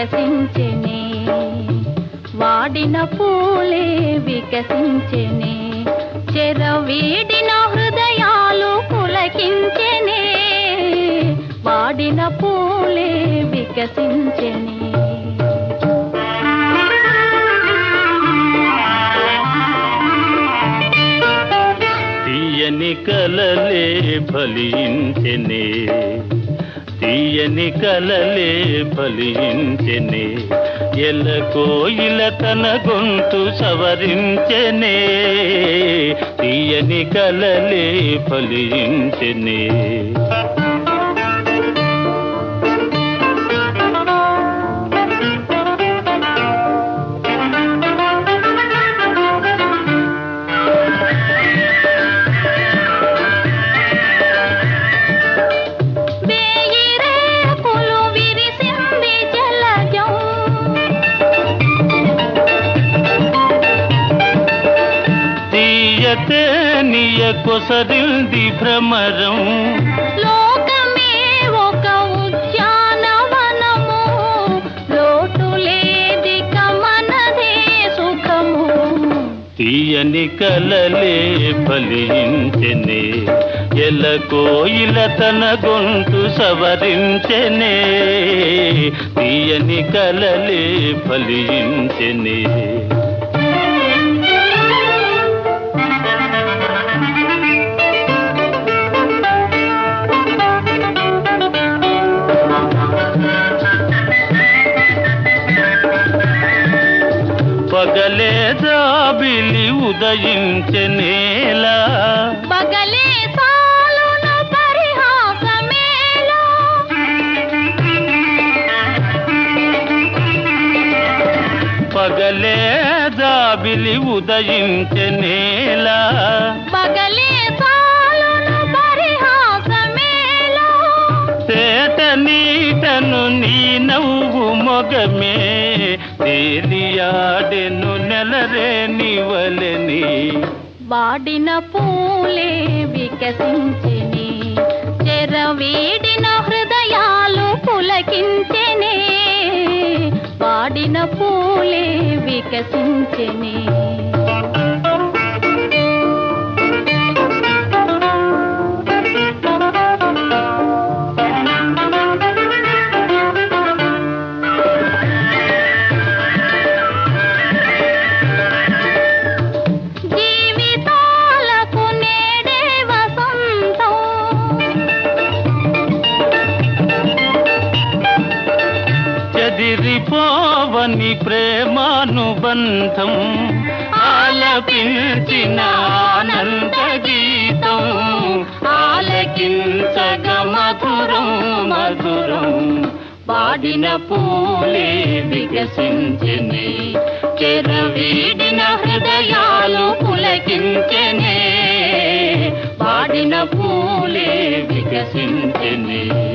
వికసించెనే వాడిన పూలే వికసించెనే చెరవీడిన హృదయాలు పులకించెనే వాడిన పూలే వికసించెనే తీయని కలలే ఫలించెనే తీయని కలలే ఫలించెనే ఎల్ల కోయిల తన గొంతు సవరించెనే తీయని కలలే ఫలించెనే వేయి రేకులు విరిసింది జలజం తీయతే నియ కొసరింది భ్రమరం లోకమే ఒక ఉద్యానవనము లోటు లేదిక మనదే సుఖము తీయని కలలే ఫలించెనే ఎల కోయిల తన గొంతు సవరించెనే తీయని కలలే ఫలించెనే పగలే జాబిలి ఉదయించెనేలా పగలే సాలును పరిహాసమేలా పగలే జాబిలి ఉదయించెనేలా పగలే సాలును పరిహాసమేలా తేట నీటను నీ నవ్వు మొగమే తేలియాడెను నెలరే నివలని వాడిన పూలే వికసించెనే చెరవీడిన హృదయాలు పులకించెనే వాడిన పూలే వికసించెనే జీవితాలకు నేడే వసంతం చెదిరిపోవని ప్రేమానుబంధం ఆలపించిన ఆనంద గీతం ఆలకించగ మధురం మధురం వాడిన పూలే వికసించనే చెరవీడిన హృదయాలు పులకించనే వాడిన పూలే వికసించనే